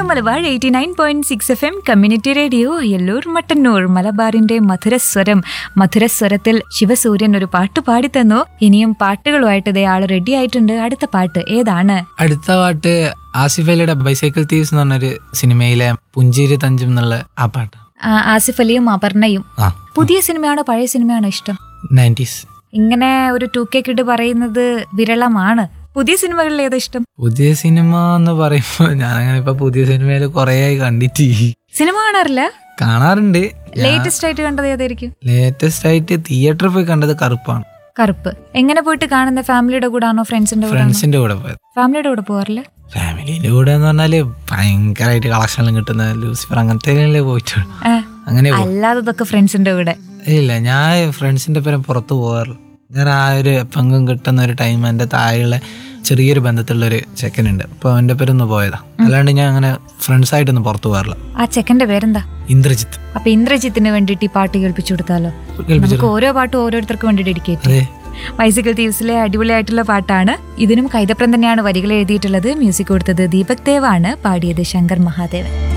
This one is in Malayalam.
Malabar eighty nine point six F M community radio Ellur Mattannur മലബാറിന്റെ മധുരസ്വരം മധുരസ്വരത്തിൽ ശിവസൂര്യൻ ഒരു പാട്ട് പാടിത്തന്നു ഇനിയും പാട്ടുകളുമായിട്ട് ഇതേ ആള് റെഡി ആയിട്ടുണ്ട് അടുത്ത പാട്ട് ഏതാണ് അടുത്ത പാട്ട് ആസിഫ് അലിയുടെ ബൈസൈക്കിൾ തീവ്സ് എന്ന് പറഞ്ഞൊരു സിനിമയിലെ പുഞ്ചിരി തഞ്ചും എന്നുള്ള ആ പാട്ട് ആ, ആസിഫ് അലിയും അപർണയും ആ പുതിയ സിനിമയാണോ പഴയ സിനിമയാണോ ഇഷ്ടം നയൻറ്റീസ് ഇങ്ങനെ ഒരു ടു കെ കിഡ് പറയുന്നത് വിരളമാണ് പുതിയ സിനിമകളിൽ ഏതാ ഇഷ്ടം പുതിയ സിനിമ എന്ന് പറയുമ്പോൾ ഞാൻ അങ്ങനെ ഇപ്പൊ പുതിയ സിനിമയിൽ കുറേ ആയി കണ്ടിട്ട് സിനിമ കാണാറില്ല കാണാറുണ്ട് ലേറ്റസ്റ്റ് ആയിട്ട് കണ്ടത് ഏതായിരിക്കും ലേറ്റസ്റ്റ് ആയിട്ട് തിയേറ്ററിൽ പോയി കണ്ടത് കറുപ്പാണ് കറുപ്പ് എങ്ങനെ പോയിട്ട് കാണുന്നത് ഫാമിലിയുടെ കൂടെ ആണോ ഫ്രണ്ട്സിന്റെ കൂടെ ഫ്രണ്ട്സിന്റെ കൂടെ പോയത് ഫാമിലിയുടെ കൂടെ പോകാറില്ല ഫാമിലിന്റെ കൂടെ എന്ന് പറഞ്ഞാല് ഭയങ്കരമായിട്ട് കളക്ഷനിലും കിട്ടുന്ന ലൂസിഫർ അങ്ങനത്തെ പോയിട്ടുള്ളൂ ഏ, അങ്ങനെ പോ- അല്ലാതെ ഇതൊക്കെ ഫ്രണ്ട്സിന്റെ കൂടെ ഇല്ല ഞാൻ ഫ്രണ്ട്സിന്റെ പേരും പുറത്ത് പോകാറില്ല ഞാൻ ആ ഒരു പങ്കും കിട്ടുന്ന ഒരു ടൈം എൻ്റെ താഴെയുള്ള ചെറിയൊരു ബന്ധത്തിലുള്ള ഒരു ചെക്കനുണ്ട് അപ്പൊ അവന്റെ പേരൊന്ന് പോയതാ അല്ലാണ്ട് ഞാൻ അങ്ങനെ ഫ്രണ്ട്സ് ആയിട്ടൊന്നും പുറത്തു പോകാറില്ല ആ ചെക്കന്റെ പേരെന്താ ഇന്ദ്രജിത്ത് അപ്പൊ ഇന്ദ്രജിത്തിന് വേണ്ടിയിട്ട് ഈ പാട്ട് കേൾപ്പിച്ചു കൊടുത്താലോ നമുക്ക് ഓരോ പാട്ടും ഓരോരുത്തർക്ക് വേണ്ടി ഡെഡിക്കേറ്റ് അതെ ബൈസിക്കിൾ തീവ്സിലെ അടിപൊളിയായിട്ടുള്ള പാട്ടാണ് ഇതിനും കൈതപ്രം തന്നെയാണ് വരികൾ എഴുതിയിട്ടുള്ളത് മ്യൂസിക് കൊടുത്തത് ദീപക് ദേവാണ് പാടിയത് ശങ്കർ മഹാദേവൻ